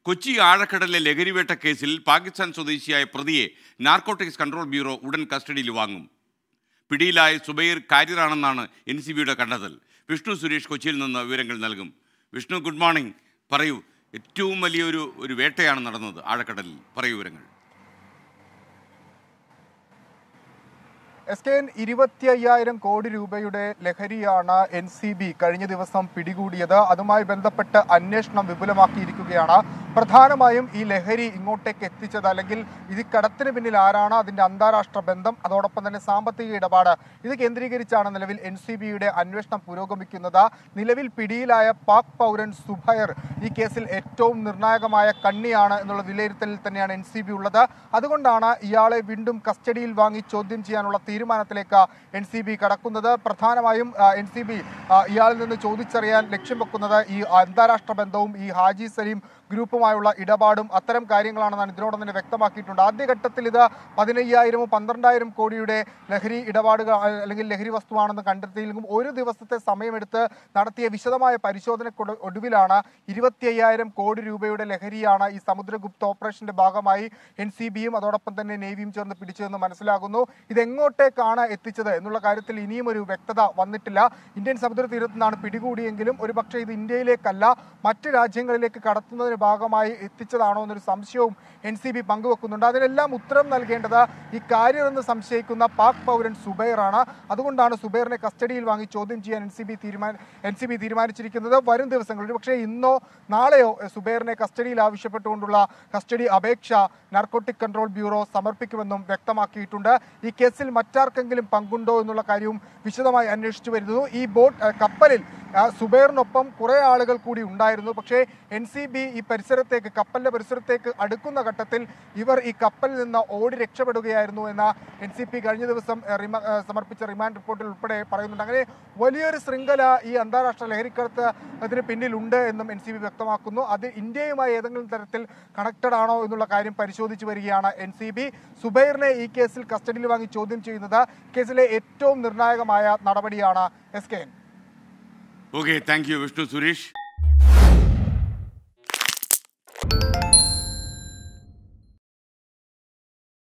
കൊച്ചി ആഴക്കടലിലെ ലഹരിവേട്ട കേസിൽ പാകിസ്ഥാൻ സ്വദേശിയായ പ്രതിയെ നാർക്കോട്ടിക്സ് കൺട്രോൾ ബ്യൂറോ ഉടൻ കസ്റ്റഡിയിൽ വാങ്ങും പിടിയിലായ സുബൈർ കാരിറാണെന്നാണ് എൻ സി ബിയുടെ കണ്ടെത്തൽ വിഷ്ണു സുരേഷ് കൊച്ചിയിൽ നിന്ന് വിവരങ്ങൾ നൽകും വിഷ്ണു ഗുഡ് മോർണിംഗ് പറയൂ ഏറ്റവും വലിയൊരു ഒരു വേട്ടയാണ് നടന്നത് ആഴക്കടലിൽ പറയൂ വിവരങ്ങൾ എസ് കെ എൻ ഇരുപത്തി അയ്യായിരം കോടി രൂപയുടെ ലഹരിയാണ് എൻ സി ബി കഴിഞ്ഞ ദിവസം പിടികൂടിയത് അതുമായി ബന്ധപ്പെട്ട് അന്വേഷണം വിപുലമാക്കിയിരിക്കുകയാണ് പ്രധാനമായും ഈ ലഹരി ഇങ്ങോട്ടേക്ക് എത്തിച്ചത് അല്ലെങ്കിൽ ഇത് കടത്തിന് പിന്നിൽ ആരാണ് അതിന്റെ അന്താരാഷ്ട്ര ബന്ധം അതോടൊപ്പം തന്നെ സാമ്പത്തിക ഇടപാട് ഇത് കേന്ദ്രീകരിച്ചാണ് നിലവിൽ എൻ സി ബിയുടെ അന്വേഷണം പുരോഗമിക്കുന്നത് നിലവിൽ പിടിയിലായ പാക് പൗരൻ സുബൈർ ഈ കേസിൽ ഏറ്റവും നിർണായകമായ കണ്ണിയാണ് എന്നുള്ള വിലയിരുത്തലിൽ തന്നെയാണ് എൻ സി ബി ഉള്ളത് അതുകൊണ്ടാണ് ഇയാളെ വീണ്ടും കസ്റ്റഡിയിൽ വാങ്ങി ചോദ്യം ചെയ്യാനുള്ള തീരുമാനത്തിലേക്ക് എൻ സി ബി കടക്കുന്നത് പ്രധാനമായും എൻ സി ബി ഇയാളിൽ നിന്ന് ചോദിച്ചറിയാൻ ലക്ഷ്യം വെക്കുന്നത് ഈ അന്താരാഷ്ട്ര ബന്ധവും ഈ ഹാജി സലീം ഗ്രൂപ്പുമായുള്ള ഇടപാടും അത്തരം കാര്യങ്ങളാണെന്നാണ് ഇതിനോടൊപ്പം തന്നെ വ്യക്തമാക്കിയിട്ടുണ്ട് ആദ്യഘട്ടത്തിൽ ഇത് പതിനയ്യായിരമോ പന്ത്രണ്ടായിരം കോടിയുടെ ലഹരി ഇടപാടുകൾ ആ, അല്ലെങ്കിൽ ലഹരി വസ്തുവാണെന്ന് കണ്ടെത്തിയെങ്കിലും ഒരു ദിവസത്തെ സമയമെടുത്ത് നടത്തിയ വിശദമായ പരിശോധനയ്ക്ക് ഒടുവിലാണ് ഇരുപത്തി അയ്യായിരം കോടി രൂപയുടെ ലഹരിയാണ് ഈ സമുദ്രഗുപ്ത ഓപ്പറേഷന്റെ ഭാഗമായി എൻ സി ബിയും അതോടൊപ്പം തന്നെ നേവിയും ചേർന്ന് പിടിച്ചതെന്ന് മനസ്സിലാകുന്നു ഇത് എങ്ങോട്ടേക്കാണ് എത്തിച്ചത് എന്നുള്ള കാര്യത്തിൽ ഇനിയും ഒരു വ്യക്തത വന്നിട്ടില്ല ഇന്ത്യൻ സമുദ്ര തീരത്ത് നിന്നാണ് പിടികൂടിയെങ്കിലും ഒരു പക്ഷേ ഇത് ഇന്ത്യയിലേക്കല്ല മറ്റ് രാജ്യങ്ങളിലേക്ക് കടത്തുന്നതിന് ഭാഗമായി എത്തിച്ചതാണോ എന്നൊരു സംശയവും എൻ സി ബി പങ്കുവെക്കുന്നുണ്ട് അതിനെല്ലാം ഉത്തരം നൽകേണ്ടത് ഈ കാര്യമെന്ന് സംശയിക്കുന്ന പാക് പൗരൻ സുബൈറാണ് അതുകൊണ്ടാണ് സുബൈറിനെ കസ്റ്റഡിയിൽ വാങ്ങി ചോദ്യം ചെയ്യാൻ എൻ സി ബി തീരുമാനം എൻ സി ബി തീരുമാനിച്ചിരിക്കുന്നത് വരും ദിവസങ്ങളിൽ പക്ഷേ ഇന്നോ നാളെയോ എ, സുബൈറിനെ കസ്റ്റഡിയിൽ ആവശ്യപ്പെട്ടുകൊണ്ടുള്ള കസ്റ്റഡി അപേക്ഷ നാർക്കോട്ടിക് കൺട്രോൾ ബ്യൂറോ സമർപ്പിക്കുമെന്നും വ്യക്തമാക്കിയിട്ടുണ്ട് ഈ കേസിൽ മറ്റാർക്കെങ്കിലും പങ്കുണ്ടോ എന്നുള്ള കാര്യവും വിശദമായി അന്വേഷിച്ചു വരുന്നു ഈ ബോട്ട് എ, കപ്പലിൽ ആ, സുബൈറിനൊപ്പം കുറെ ആളുകൾ കൂടി ഉണ്ടായിരുന്നു പക്ഷേ എൻ സി ബി ഈ പരിസരത്തേക്ക് കപ്പലിന്റെ പരിസരത്തേക്ക് അടുക്കുന്ന ഘട്ടത്തിൽ ഇവർ ഈ കപ്പലിൽ നിന്ന് ഓടി രക്ഷപ്പെടുകയായിരുന്നു എന്ന എൻ സി പി കഴിഞ്ഞ ദിവസം എ, റിമ- എ, സമർപ്പിച്ച റിമാൻഡ് റിപ്പോർട്ടിൽ ഉൾപ്പെടെ പറയുന്നുണ്ട് അങ്ങനെ വലിയൊരു ശൃംഖല ഈ അന്താരാഷ്ട്ര ലഹരിക്കടത്ത് അതിന് പിന്നിലുണ്ട് എന്നും എൻ സി ബി വ്യക്തമാക്കുന്നു അത് ഇന്ത്യയുമായി ഏതെങ്കിലും തരത്തിൽ കണക്റ്റഡ് ആണോ എന്നുള്ള കാര്യം പരിശോധിച്ചു വരികയാണ് എൻ സി ബി സുബൈറിനെ ഈ കേസിൽ കസ്റ്റഡിയിൽ വാങ്ങി ചോദ്യം ചെയ്യുന്നത് കേസിലെ ഏറ്റവും നിർണായകമായ നടപടിയാണ് S K N okay thank you Vishnu Suresh